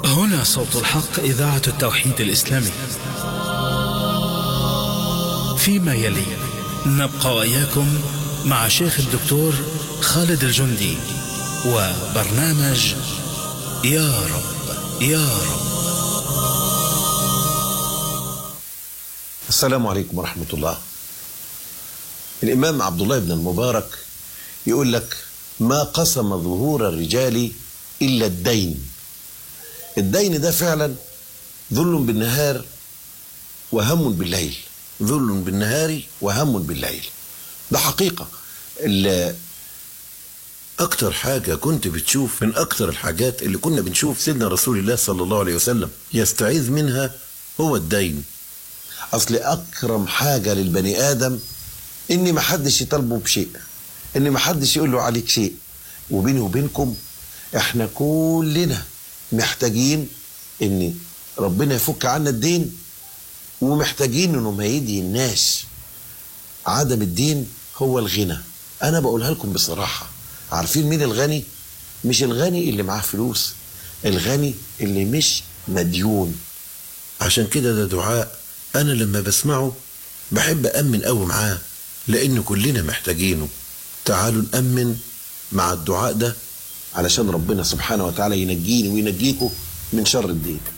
هنا صوت الحق إذاعة التوحيد الإسلامي فيما يلي نبقى وإياكم مع شيخ الدكتور خالد الجندي وبرنامج يا رب يا رب السلام عليكم ورحمة الله الإمام عبد الله بن المبارك يقول لك ما قسم ظهور الرجال إلا الدين الدين ده فعلا ذل بالنهار وهم بالليل ذل بالنهار وهم بالليل ده حقيقة أكتر حاجة كنت بتشوف من أكتر الحاجات اللي كنا بنشوف سيدنا رسول الله صلى الله عليه وسلم يستعيذ منها هو الدين أصل أكرم حاجة للبني آدم إن محدش يطالبه بشيء إن محدش يقول له عليك شيء وبيني وبينكم إحنا كلنا محتاجين إن ربنا يفك عنا الدين ومحتاجين إنه ما يدي الناس عدم الدين هو الغنى أنا بقولها لكم بصراحة عارفين مين الغني؟ مش الغني اللي معاه فلوس الغني اللي مش مديون عشان كده ده دعاء أنا لما بسمعه بحب أأمن قوي معاه لأن كلنا محتاجينه تعالوا نأمن مع الدعاء ده علشان ربنا سبحانه وتعالى ينجيني وينجيكم من شر الدين